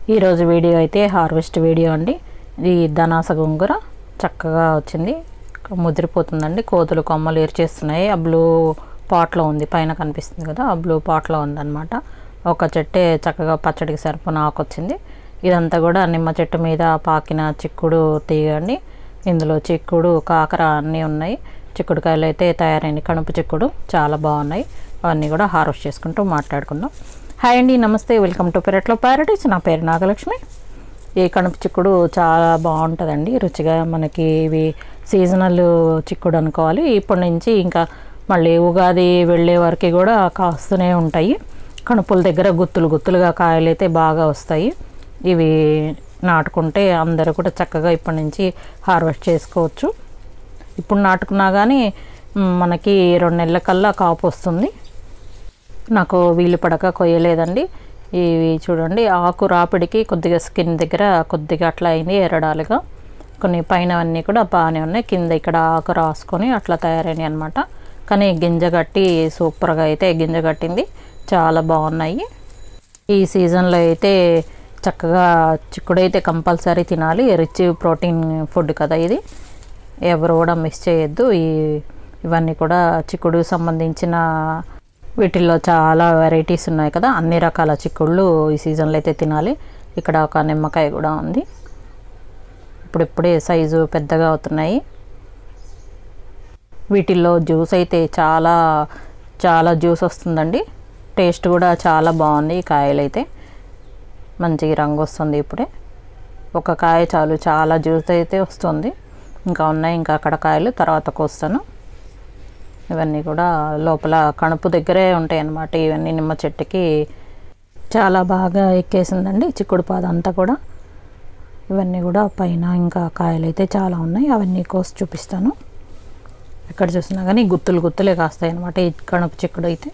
ఈరోజు వీడియో అయితే harvest video అండి ఇది ధనాస గోంగూర చక్కగా వచ్చింది ముదిరిపోతుందండి కోతులు కొమ్మలు ఏర్చేస్తున్నాయి ఆ బ్లూ పాట్లో ఉంది పైన కనిపిస్తుంది కదా ఆ బ్లూ పాట్లో ఉందన్నమాట ఒక చెట్టే చక్కగా పచ్చడికి సరిపోయిన ఆకు వచ్చింది ఇదంతా కూడా నిమ్మ చెట్టు మీద పాకిన చిక్కుడు తీగండి ఇందులో చిక్కుడు కాకర అన్నీ ఉన్నాయి చిక్కుడుకాయలు అయితే తయారైన కణుపు చిక్కుడు చాలా బాగున్నాయి అవన్నీ కూడా హార్వెస్ట్ చేసుకుంటూ మాట్లాడుకుందాం హాయ్ అండి నమస్తే వెల్కమ్ టు పెరట్లో ప్యారడైస్ నా పేరు నాగలక్ష్మి ఈ కణుపు చిక్కుడు చాలా బాగుంటుందండి రుచిగా మనకి ఇవి సీజనల్ చిక్కుడు అనుకోవాలి ఇప్పటి నుంచి ఇంకా మళ్ళీ ఉగాది వెళ్ళే వరకు కూడా కాస్తూనే ఉంటాయి కణుపుల దగ్గర గుత్తులు గుత్తులుగా కాయలు అయితే బాగా వస్తాయి ఇవి నాటుకుంటే అందరూ కూడా చక్కగా ఇప్పటి నుంచి హార్వెస్ట్ చేసుకోవచ్చు ఇప్పుడు నాటుకున్నా కానీ మ్, మనకి రెండు నెలల కల్లా కాపు వస్తుంది నాకు వీలు పడక కొయ్యలేదండి ఇవి చూడండి ఆకు రాపిడికి కొద్దిగా స్కిన్ దగ్గర కొద్దిగా అట్లా అయింది ఎరడాలుగా కొన్ని పైన అన్నీ కూడా బాగానే ఉన్నాయి కింద ఇక్కడ ఆకు రాసుకొని అట్లా తయారైనాయి అనమాట కానీ గింజ కట్టి సూపర్గా అయితే గింజ కట్టింది చాలా బాగున్నాయి ఈ సీజన్లో అయితే చక్కగా చిక్కుడైతే కంపల్సరీ తినాలి రిచ్ ప్రోటీన్ ఫుడ్ కదా ఇది ఎవరు కూడా మిస్ చేయొద్దు ఈ ఇవన్నీ కూడా చిక్కుడు సంబంధించిన వీటిల్లో చాలా వెరైటీస్ ఉన్నాయి కదా అన్ని రకాల చిక్కుళ్ళు ఈ సీజన్లో అయితే తినాలి ఇక్కడ ఒక నిమ్మకాయ కూడా ఉంది ఇప్పుడిప్పుడే సైజు పెద్దగా అవుతున్నాయి వీటిల్లో జ్యూస్ అయితే చాలా చాలా జ్యూస్ వస్తుందండి టేస్ట్ కూడా చాలా బాగుంది ఈ కాయలు అయితే మంచి రంగు వస్తుంది ఇప్పుడే ఒక కాయ చాలు చాలా జ్యూస్ అయితే వస్తుంది ఇంకా ఉన్నాయి ఇంకా అక్కడ కాయలు తర్వాత కోస్తాను ఇవన్నీ కూడా లోపల కణుపు దగ్గరే ఉంటాయి అన్నమాట ఇవన్నీ నిమ్మ చెట్టుకి చాలా బాగా ఎక్కేసిందండి చిక్కుడు పాద అంతా కూడా ఇవన్నీ కూడా పైన ఇంకా కాయలు అయితే చాలా ఉన్నాయి అవన్నీ కోసి చూపిస్తాను ఎక్కడ చూసినా కానీ గుత్తులు గుత్తులే కాస్తాయి అనమాట ఈ కణుపు చిక్కుడు అయితే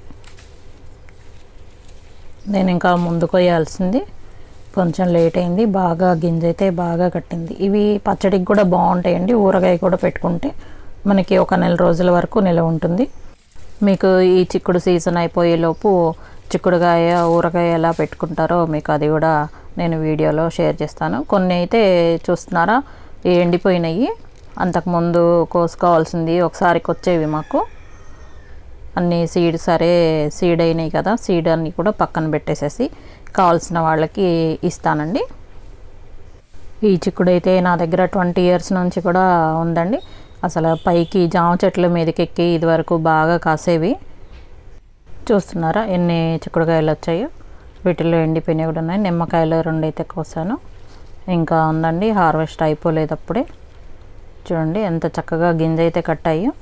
నేను ఇంకా ముందు కొయ్యాల్సింది కొంచెం లేట్ అయింది బాగా గింజ అయితే బాగా కట్టింది ఇవి పచ్చడికి కూడా బాగుంటాయండి ఊరగాయ కూడా పెట్టుకుంటే మనకి ఒక నెల రోజుల వరకు నిలవ ఉంటుంది మీకు ఈ చిక్కుడు సీజన్ అయిపోయేలోపు చిక్కుడుగాయ ఊరగాయ ఎలా పెట్టుకుంటారో మీకు అది కూడా నేను వీడియోలో షేర్ చేస్తాను కొన్ని అయితే చూస్తున్నారా ఈ ఎండిపోయినాయి అంతకుముందు కోసుకోవాల్సింది ఒకసారికి వచ్చేవి మాకు అన్ని సీడ్ సరే సీడ్ అయినాయి కదా సీడ్ అన్నీ కూడా పక్కన పెట్టేసేసి కావాల్సిన వాళ్ళకి ఇస్తానండి ఈ చిక్కుడు అయితే నా దగ్గర ట్వంటీ ఇయర్స్ నుంచి కూడా ఉందండి అసలు పైకి జామ చెట్ల మీదకి ఎక్కి ఇదివరకు బాగా కాసేవి చూస్తున్నారా ఎన్ని చిక్కుడుకాయలు వచ్చాయో వీటిల్లో ఎండిపోయినవి కూడా ఉన్నాయి నిమ్మకాయలు రెండు అయితే కోసాను ఇంకా ఉందండి హార్వెస్ట్ అయిపోలేదు అప్పుడే చూడండి ఎంత చక్కగా గింజ అయితే కట్టాయో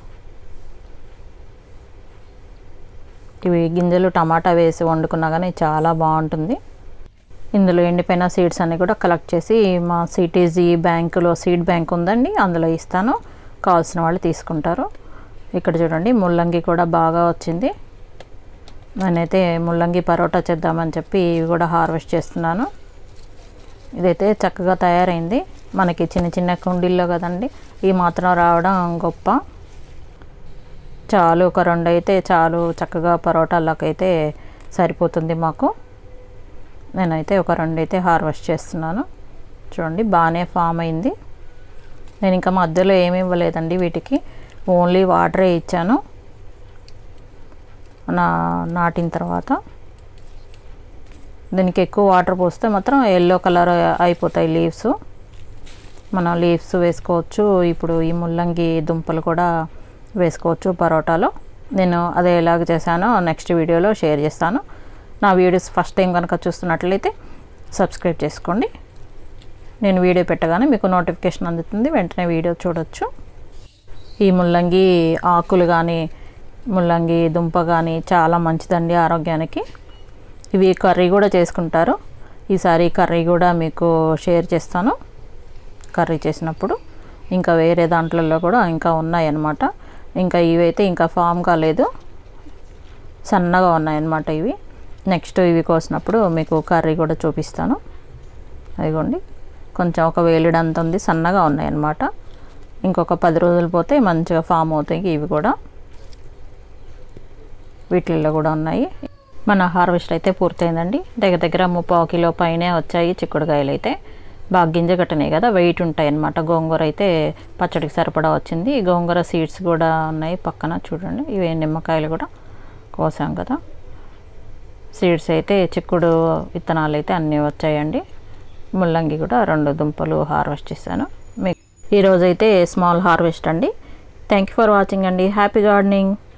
ఇవి గింజలు టమాటా వేసి వండుకున్నా కానీ చాలా బాగుంటుంది ఇందులో ఎండిపోయిన సీడ్స్ అన్నీ కూడా కలెక్ట్ చేసి మా సిటీజీ బ్యాంకులో సీడ్ బ్యాంక్ ఉందండి అందులో ఇస్తాను కావాల్సిన వాళ్ళు తీసుకుంటారు ఇక్కడ చూడండి ముల్లంగి కూడా బాగా వచ్చింది నేనైతే ముల్లంగి పరోటా చేద్దామని చెప్పి ఇవి కూడా హార్వెస్ట్ చేస్తున్నాను ఇదైతే చక్కగా తయారైంది మనకి చిన్న చిన్న కుండీల్లో కదండి ఈ మాత్రం రావడం గొప్ప చాలు ఒక రెండు అయితే చాలు చక్కగా పరోటాలకు అయితే సరిపోతుంది మాకు నేనైతే ఒక రెండు అయితే హార్వెస్ట్ చేస్తున్నాను చూడండి బాగానే ఫామ్ అయింది నేను ఇంకా మధ్యలో ఏమి ఇవ్వలేదండి వీటికి ఓన్లీ వాటరే ఇచ్చాను నా నాటిన తర్వాత దీనికి ఎక్కువ వాటర్ పోస్తే మాత్రం ఎల్లో కలర్ అయిపోతాయి లీవ్స్ మనం లీవ్స్ వేసుకోవచ్చు ఇప్పుడు ఈ ముల్లంగి దుంపలు కూడా వేసుకోవచ్చు పరోటాలో నేను అదే ఎలాగ చేశానో నెక్స్ట్ వీడియోలో షేర్ చేస్తాను నా వీడియోస్ ఫస్ట్ టైం కనుక చూస్తున్నట్లయితే సబ్స్క్రైబ్ చేసుకోండి నేను వీడియో పెట్టగానే మీకు నోటిఫికేషన్ అందుతుంది వెంటనే వీడియో చూడొచ్చు ఈ ముల్లంగి ఆకులు కానీ ముల్లంగి దుంప కానీ చాలా మంచిదండి ఆరోగ్యానికి ఇవి కర్రీ కూడా చేసుకుంటారు ఈసారి కర్రీ కూడా మీకు షేర్ చేస్తాను కర్రీ చేసినప్పుడు ఇంకా వేరే దాంట్లలో కూడా ఇంకా ఉన్నాయన్నమాట ఇంకా ఇవైతే ఇంకా ఫామ్ కాలేదు సన్నగా ఉన్నాయన్నమాట ఇవి నెక్స్ట్ ఇవి కోసినప్పుడు మీకు కర్రీ కూడా చూపిస్తాను అదిగోండి కొంచెం ఒక వేలిడంత ఉంది సన్నగా ఉన్నాయన్నమాట ఇంకొక పది రోజులు పోతే మంచిగా ఫామ్ అవుతాయి ఇవి కూడా వీటిల్లో కూడా ఉన్నాయి మన హార్వెస్ట్ అయితే పూర్తయిందండి దగ్గర దగ్గర ముప్పావు కిలో పైనే వచ్చాయి చిక్కుడుకాయలు అయితే బాగా గింజ కట్టనాయి కదా వెయిట్ ఉంటాయి అన్నమాట గోంగూర అయితే పచ్చడికి సరిపడా వచ్చింది ఈ గోంగూర సీడ్స్ కూడా ఉన్నాయి పక్కన చూడండి ఇవి నిమ్మకాయలు కూడా కోసాం కదా సీడ్స్ అయితే చిక్కుడు విత్తనాలు అయితే అన్నీ వచ్చాయండి ముల్లంగి కూడా రెండు దుంపలు హార్వెస్ట్ చేశాను మీకు ఈరోజైతే స్మాల్ హార్వెస్ట్ అండి థ్యాంక్ యూ ఫర్ వాచింగ్ అండి హ్యాపీ గార్డెనింగ్